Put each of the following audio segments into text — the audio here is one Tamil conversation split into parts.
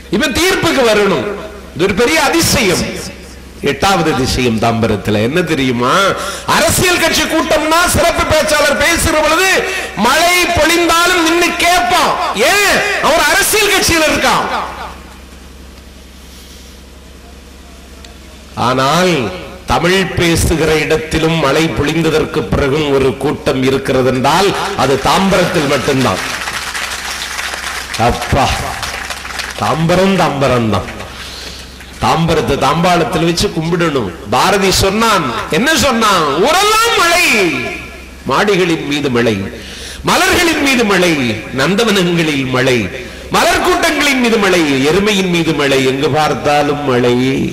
இவன் தீர்ப்புக்கு வரணும் இது ஒரு பெரிய அதிசயம் எட்டாவது அதிசயம் தாம்பரத்துல என்ன தெரியுமா அரசியல் கட்சி கூட்டம்னா சிறப்பு பேச்சாளர் பேசுற பொழுது மழை பொழிந்தாலும் நின்னு கேட்பான் ஏன் அவர் அரசியல் கட்சியில் இருக்கான் ஆனால் தமிழ் பேசுகிற இடத்திலும் மழை பொழிந்ததற்கு பிறகும் ஒரு கூட்டம் இருக்கிறது என்றால் அது தாம்பரத்தில் மட்டும்தான் அப்பா தாம்பரம் தாம்பரம் தான் தாம்பரத்தை தாம்பாளத்தில் வச்சு கும்பிடணும் பாரதி சொன்னான் என்ன சொன்னான் ஊரெல்லாம் மழை மாடிகளின் மீது மழை மலர்களின் மீது மழை நந்தவனங்களில் மழை மலர் கூட்டங்களின் மீது மழை எருமையின் மீது மழை எங்கு பார்த்தாலும் மழை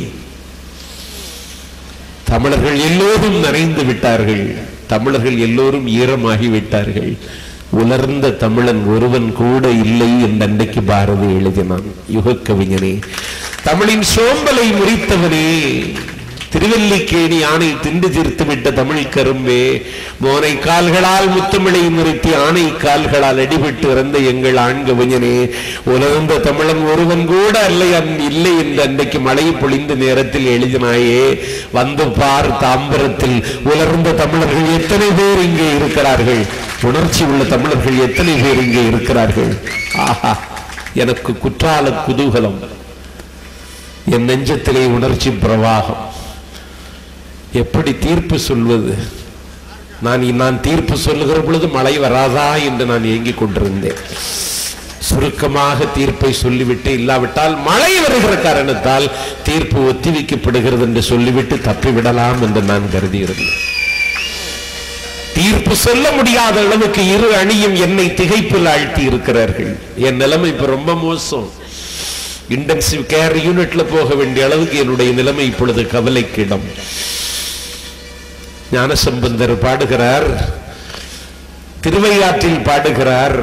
தமிழர்கள் எல்லோரும் நனைந்து விட்டார்கள் தமிழர்கள் எல்லோரும் ஈரமாகி விட்டார்கள் உலர்ந்த தமிழன் ஒருவன் கூட இல்லை என்று அன்றைக்கு பாரதி எழுதினான் யுக கவிஞனே தமிழின் சோம்பலை முறித்தவனே திருவல்லிக்கேணி ஆணை திண்டு தீர்த்து விட்ட தமிழ் கரும்பே மோனை கால்களால் முத்தமிழை முறித்தி ஆணை கால்களால் அடிபட்டு இறந்த எங்கள் ஆண் கவிஞனே உலர்ந்த தமிழன் ஒருவன் கூட அல்லை அன் இல்லை என்று அன்றைக்கு மழை பொழிந்த நேரத்தில் எழுதினாயே வந்து பார் தாம்பரத்தில் உலர்ந்த தமிழர்கள் எத்தனை பேர் இங்கே இருக்கிறார்கள் உணர்ச்சி உள்ள தமிழர்கள் எத்தனை பேர் இங்கே இருக்கிறார்கள் ஆஹா எனக்கு குற்றால குதூகலம் என் நெஞ்சத்திலே உணர்ச்சி பிரவாகம் எப்படி தீர்ப்பு சொல்வது நான் நான் தீர்ப்பு சொல்லுகிற பொழுது மழை வராதா என்று நான் ஏங்கிக் கொண்டிருந்தேன் சுருக்கமாக தீர்ப்பை சொல்லிவிட்டு இல்லாவிட்டால் மழை வருகிற காரணத்தால் தீர்ப்பு ஒத்திவைக்கப்படுகிறது என்று சொல்லிவிட்டு தப்பிவிடலாம் என்று நான் கருதியிருந்தேன் தீர்ப்பு சொல்ல முடியாத அளவுக்கு இரு அணியும் என்னை திகைப்பில் ஆழ்த்தி இருக்கிறார்கள் என் நிலைமை இப்ப ரொம்ப மோசம் இன்டென்சிவ் கேர் யூனிட்ல போக வேண்டிய அளவுக்கு என்னுடைய நிலைமை இப்பொழுது கவலைக்கிடம் ஞானசம்பந்தர் பாடுகிறார் திருவையாற்றில் பாடுகிறார்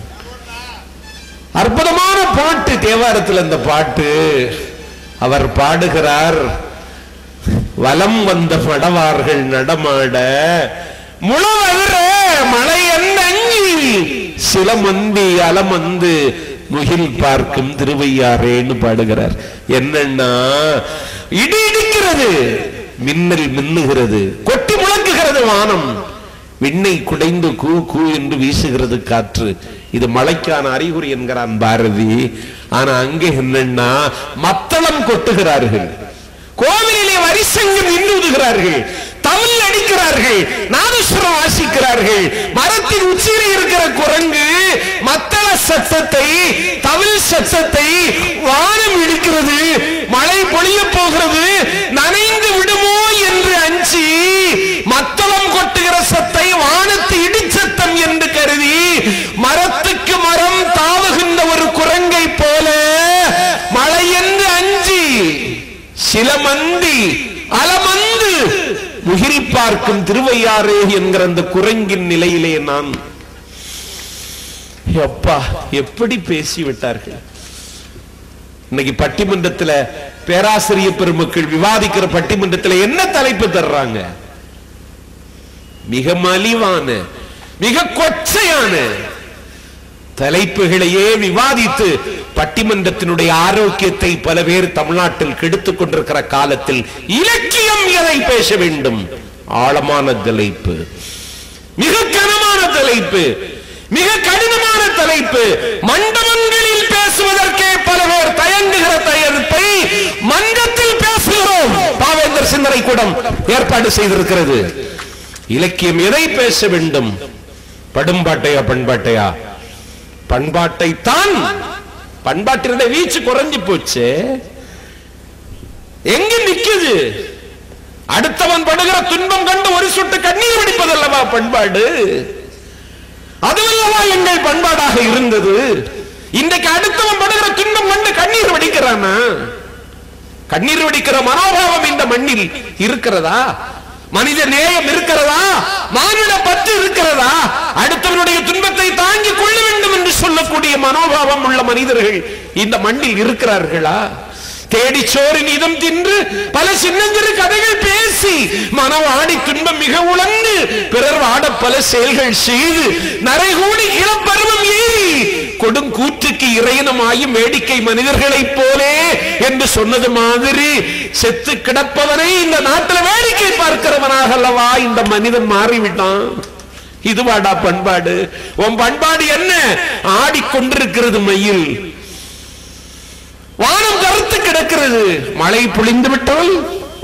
அற்புதமான பாட்டு தேவாரத்தில் அந்த பாட்டு அவர் பாடுகிறார் வலம் வந்த படவார்கள் நடமாட முழவர மழை அங்கி சிலமந்தி அலமந்து முகில் பார்க்கும் திருவையாறேன்னு பாடுகிறார் என்னன்னா இடி இடிக்கிறது மின்னல் மின்னுகிறது கொட்டி முழங்குகிறது வானம் விண்ணை குடைந்து கூ கூ என்று வீசுகிறது காற்று இது மழைக்கான அறிகுறி என்கிறான் பாரதி ஆனா அங்கே என்னன்னா மத்தளம் கொட்டுகிறார்கள் கோவிலிலே வரிசங்கம் இன்னுதுகிறார்கள் தவில் அடிக்கிறார்கள் நாதஸ்வரம் வாசிக்கிறார்கள் மரத்தின் உச்சியிலே இருக்கிற குரங்கு மத்தள சத்தத்தை தவில் சத்தத்தை வானம் இடிக்கிறது மழை பொழிய போகிறது நனைந்து விடுமோ என்று அஞ்சி மத்தளம் கொட்டுகிற சத்தை வானத்து இடிச்சத்தம் என்று கருதி மரத்துக்கு மரம் தாவுகின்ற ஒரு குரங்கை போல மழை என்று அஞ்சி சிலமந்தி அலமந்து முகிரி பார்க்கும் திருவையாறு என்கிற அந்த குரங்கின் நிலையிலே நான் அப்பா எப்படி பேசி விட்டார்கள் இன்னைக்கு பட்டிமன்றத்துல பேராசிரியர் பெருமக்கள் விவாதிக்கிற பட்டிமன்றத்துல என்ன தலைப்பு தர்றாங்க மிக மலிவான மிக கொச்சையான தலைப்புகளையே விவாதித்து பட்டிமன்றத்தினுடைய ஆரோக்கியத்தை பல பேர் தமிழ்நாட்டில் கெடுத்துக் கொண்டிருக்கிற காலத்தில் இலக்கியம் எதை பேச வேண்டும் ஆழமான தலைப்பு மிக கனமான தலைப்பு மிக கடினமான தலைப்பு மண்டபங்களில் பேசுவதற்கே பல பேர் தயங்குகிற தயத்தை மன்றத்தில் பேசுகிறோம் பாவேந்தர் சிந்தனை கூடம் ஏற்பாடு செய்திருக்கிறது இலக்கியம் எதை பேச வேண்டும் படும்பாட்டையா பண்பாட்டையா பண்பாட்டை தான் பண்பாட்டினுடைய வீச்சு குறைஞ்சு போச்சு எங்க நிக்குது அடுத்தவன் படுகிற துன்பம் கண்டு ஒரு சொட்டு கண்ணீர் வடிப்பதல்லவா பண்பாடு அதுவல்லவா எங்கள் பண்பாடாக இருந்தது இன்றைக்கு அடுத்தவன் படுகிற துன்பம் கண்டு கண்ணீர் வடிக்கிறானா கண்ணீர் வடிக்கிற மனோபாவம் இந்த மண்ணில் இருக்கிறதா மனித நேயம் இருக்கிறதா மானிட பற்று இருக்கிறதா அடுத்தவனுடைய துன்பத்தை தாங்கிக் கொள்ள வேண்டும் என்று சொல்லக்கூடிய மனோபாவம் உள்ள மனிதர்கள் இந்த மண்ணில் இருக்கிறார்களா தேடி சோறின் இதம் தின்று பல சின்னஞ்சிறு கதைகள் பேசி மனவாடி துன்பம் மிக உழந்து பிறர் வாட பல செயல்கள் செய்து நரைகூடி இளப்பருவம் ஏறி கொடுங்கூ கூற்றுக்கு இறையனமாயும் வேடிக்கை மனிதர்களைப் போலே என்று சொன்னது மாதிரி செத்து கிடப்பவனை இந்த நாட்டில் வேடிக்கை பார்க்கிறவனாக அல்லவா இந்த மனிதன் மாறிவிட்டான் இதுவாடா பண்பாடு உன் பண்பாடு என்ன ஆடிக்கொண்டிருக்கிறது மயில் வானம் கருத்து கிடக்கிறது மழை பொழிந்து விட்டால்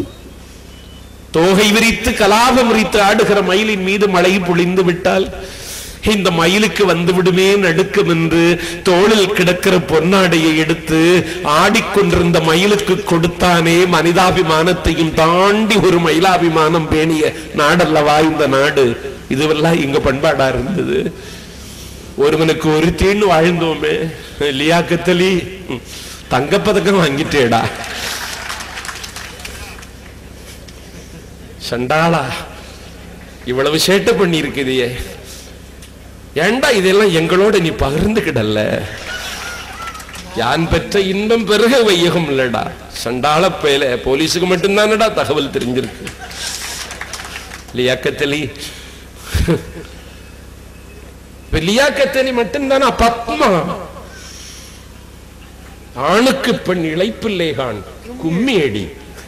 தோகை விரித்து கலாபம் விரித்து ஆடுகிற மயிலின் மீது மழை பொழிந்து விட்டால் இந்த மயிலுக்கு வந்து விடுமே நடுக்கம் என்று தோளில் கிடக்கிற பொன்னாடையை எடுத்து ஆடிக்கொண்டிருந்த மயிலுக்கு கொடுத்தானே மனிதாபிமானத்தையும் தாண்டி ஒரு மயிலாபிமானம் பேணிய நாடல்லவா இந்த நாடு இதுவெல்லாம் இங்க பண்பாடா இருந்தது ஒருவனுக்கு ஒரு தீன்னு வாழ்ந்தோமே லியாக்கத்தலி தங்கப்பதக்கம் வாங்கிட்டேடா சண்டாளா இவ்வளவு சேட்டை பண்ணி இருக்குதியே ஏண்டா இதெல்லாம் எங்களோட நீ பகிர்ந்துக்கிடல யான் பெற்ற இன்பம் பெருக வையகம் இல்லடா சண்டாள பேல போலீஸுக்கு மட்டும்தானடா தகவல் தெரிஞ்சிருக்கு லியாக்கத்தலி இப்ப லியாக்கத்தலி மட்டும்தானா பத்மா ஆணுக்கு பெண் இழைப்பில்லைகான் கும்மியடி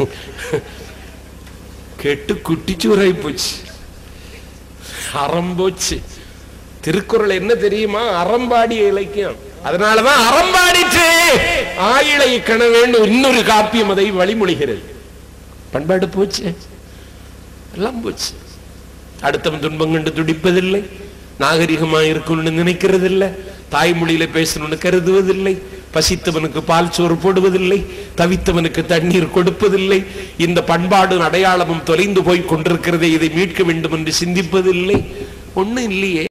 கெட்டு குட்டிச்சூராய் போச்சு அறம் போச்சு திருக்குறள் என்ன தெரியுமா அறம்பாடிய இலக்கியம் அதனாலதான் அறம்பாடிட்டு ஆயிழை கண வேண்டும் இன்னொரு காப்பியம் அதை வழிமொழிகிறது பண்பாடு போச்சு எல்லாம் போச்சு அடுத்தவன் துன்பம் கண்டு துடிப்பதில்லை நாகரிகமா இருக்கணும்னு நினைக்கிறதில்லை தாய்மொழியில பேசணும்னு கருதுவதில்லை பசித்தவனுக்கு பால் சோறு போடுவதில்லை தவித்தவனுக்கு தண்ணீர் கொடுப்பதில்லை இந்த பண்பாடும் அடையாளமும் தொலைந்து போய் கொண்டிருக்கிறதே இதை மீட்க வேண்டும் என்று சிந்திப்பதில்லை ஒண்ணும் இல்லையே